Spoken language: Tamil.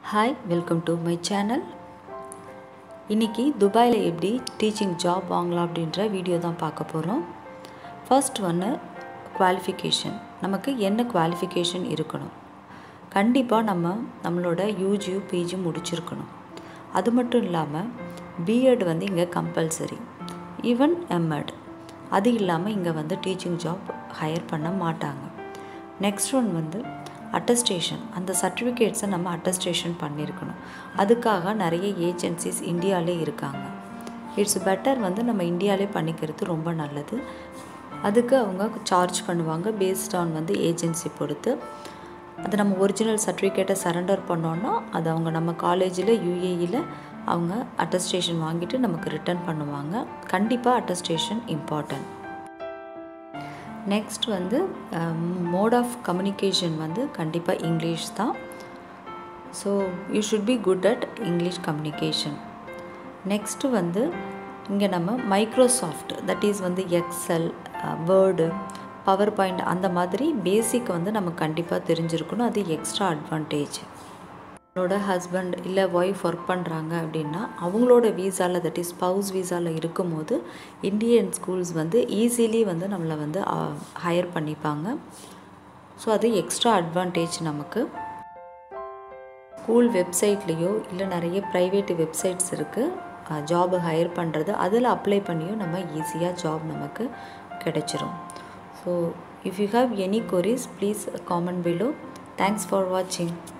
hi welcome to my channel இன்றைக்கி துபாயில் எப்படி டீச்சிங் ஜாப் வாங்கலாம் அப்படின்ற வீடியோ தான் பார்க்க போகிறோம் ஃபர்ஸ்ட் ஒன்று குவாலிஃபிகேஷன் நமக்கு என்ன குவாலிஃபிகேஷன் இருக்கணும் கண்டிப்பாக நம்ம நம்மளோட யூஜி பிஜி முடிச்சிருக்கணும் அது மட்டும் இல்லாமல் பிஎட் வந்து இங்கே கம்பல்சரி ஈவன் எம்எட் அது இல்லாமல் இங்கே வந்து டீச்சிங் ஜாப் ஹையர் பண்ண மாட்டாங்க நெக்ஸ்ட் ஒன் வந்து அட்டஸ்டேஷன் அந்த சர்டிஃபிகேட்ஸை நம்ம அட்டஸ்டேஷன் பண்ணியிருக்கணும் அதுக்காக நிறைய ஏஜென்சிஸ் இந்தியாவிலே இருக்காங்க இட்ஸ் பெட்டர் வந்து நம்ம இந்தியாவிலே பண்ணிக்கிறது ரொம்ப நல்லது அதுக்கு அவங்க சார்ஜ் பண்ணுவாங்க பேஸ்ட் ஆன் வந்து ஏஜென்சி பொறுத்து அது நம்ம ஒரிஜினல் சர்டிஃபிகேட்டை சரண்டர் பண்ணோன்னா அது அவங்க நம்ம காலேஜில் யூஏஇயில் அவங்க அட்டஸ்டேஷன் வாங்கிட்டு நமக்கு ரிட்டர்ன் பண்ணுவாங்க கண்டிப்பாக அட்டஸ்டேஷன் இம்பார்ட்டன்ட் நெக்ஸ்ட் வந்து மோட் ஆஃப் கம்யூனிகேஷன் வந்து கண்டிப்பாக இங்கிலீஷ் தான் so you should be good at English communication next வந்து இங்கே நம்ம மைக்ரோசாஃப்ட் தட் இஸ் வந்து எக்ஸல் வேர்டு பவர் பாயிண்ட் அந்த மாதிரி பேசிக் வந்து நம்ம கண்டிப்பாக தெரிஞ்சிருக்கணும் அது எக்ஸ்ட்ரா அட்வான்டேஜ் அவங்களோட ஹஸ்பண்ட் இல்லை ஒய்ஃப் ஒர்க் பண்ணுறாங்க அப்படின்னா அவங்களோட வீசாவில் தட் இஸ் ஸ்பவுஸ் வீசாவில் இருக்கும்போது இந்தியன் ஸ்கூல்ஸ் வந்து ஈஸிலி வந்து நம்மளை வந்து ஹையர் பண்ணிப்பாங்க ஸோ அது எக்ஸ்ட்ரா அட்வான்டேஜ் நமக்கு ஸ்கூல் வெப்சைட்லேயோ இல்லை நிறைய ப்ரைவேட் வெப்சைட்ஸ் இருக்குது ஜாபு ஹையர் பண்ணுறது அதில் அப்ளை பண்ணியும் நம்ம ஈஸியாக ஜாப் நமக்கு கிடைச்சிரும் so if you have any queries please comment below thanks for வாட்சிங்